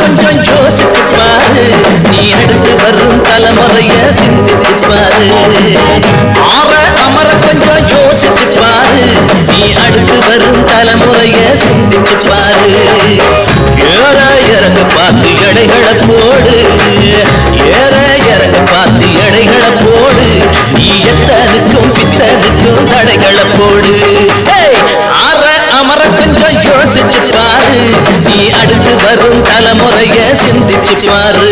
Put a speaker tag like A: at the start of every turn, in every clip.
A: கொஞ்சம் யோசிச்சு பாரு நீ அடுத்து வரும் தலைமுறைய சிந்திச்சு பாரு ஆற அமர கொஞ்சம் யோசிச்சு பாரு நீ அடுத்து வரும் தலைமுறைய சிந்திச்சு பாரு ஏற இறங்க பார்த்து எடைகளை போடு ஏற இறங்க பார்த்து எடைகளை போடு நீ எத்தனுக்கும் பித்தனுக்கும் தடைகளை போடு ஏய், ஆற அமர கொஞ்சம் யோசிச்சு பாரு நீ அடுத்து வரும் தலைமுறைய சிந்திச்சு பாரு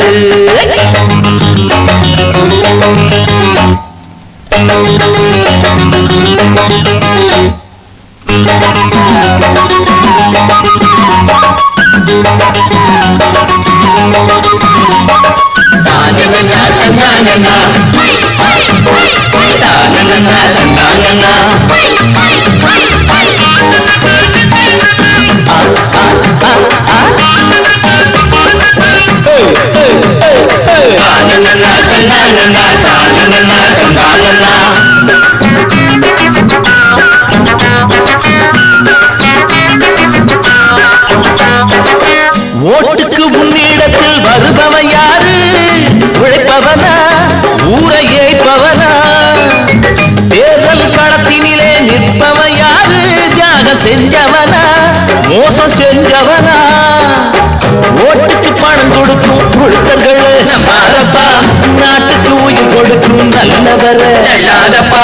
A: ஓட்டுக்கு உன்னிடத்தில் வருபவன் யாரு உழைப்பவனா ஊரை ஏய்ப்பவனா தேர்தல் களத்தினிலே நிற்பவன் யாரு தியாகம் செஞ்சவனா மோசம் செஞ்சவனா ஓட்டுக்கு பணம் கொடுக்கும் கொடுத்தர்கள் நம்மாரப்பா நாட்டுக்கு உயிர் கொடுக்கும் நல்லவர
B: யாதப்பா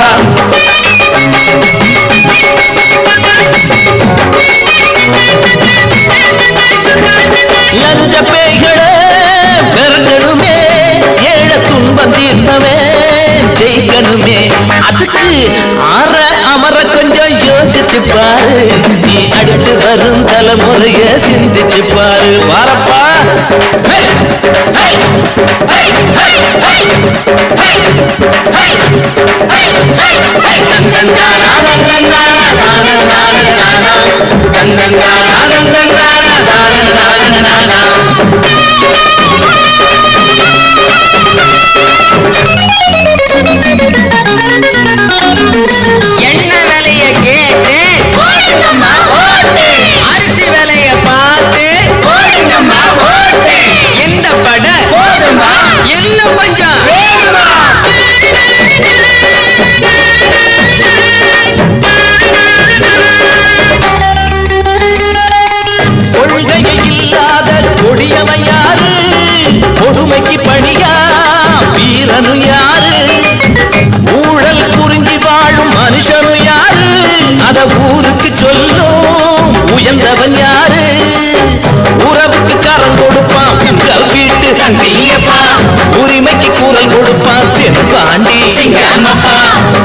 A: லஞ்ச பேய்களே பெறணுமே ஏழ துன்பம் தீர்ப்பவே ஜெயிக்கணுமே அதுக்கு ஆற அமர கொஞ்சம் யோசிச்சு பாரு நீ அடுத்து வரும் தலைமுறைய சிந்திச்சு பாரு வாரப்பா ஹே! ஹே! ஹே! ஹே! ஹே! ஹே! ஹே! ஹே! ஹே! ஹே! தங்கங்கானா, தங்கங்கானா, தானா, தானா, தானா. தங்கங்கானா, தங்கங்கானா, தானா, தானா, தானா.
B: எண்ணெய் விலைய கேட்டு
C: போடுங்கம்மா ஓட்டு
B: அரிசி விலைய பார்த்து
C: போடுங்கம்மா ஓட்டு
B: இந்த பட
C: போதுமா
B: இன்னும் கொஞ்சம்
C: வேணுமா
A: கொள்கையை இல்லாத கொடியவன் யாரு கொடுமைக்கு பணியா வீரனு யாரு ஊழல் புரிஞ்சு வாழும் மனுஷனு யாரு அத ஊருக்கு சொல்லும் உயர்ந்தவன் யாரு உறவுக்கு கரம் கொடுப்பான் உங்கள் வீட்டு
C: தம்பியப்பா
A: உரிமைக்கு குரல் கொடுப்பான் தென்பாண்டி
C: சிங்கமப்பா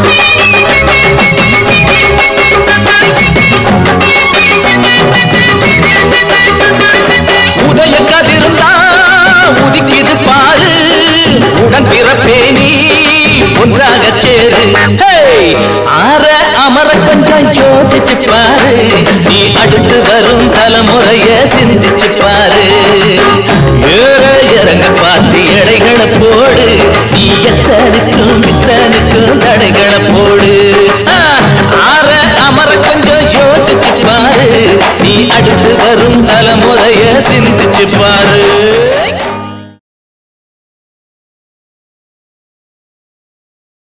A: உதய கதிர்ந்தா உதிக்குது பாரு உடன் பிறப்பேனி ஒன்றாக சேரு ஹேய்! ஆற அமர கொஞ்சம் யோசிச்சு பாரு நீ அடுத்து வரும் தலைமுறைய சிந்திச்சு பாரு ஏற இறங்க பார்த்து எடைகளை போடு நீ எத்தனுக்கும் இத்தனுக்கும் தடைகளை போடு ஆ, ஆற அமர கொஞ்சம் யோசிச்சு பாரு நீ அடுத்து வரும் தலைமுறைய சிந்திச்சு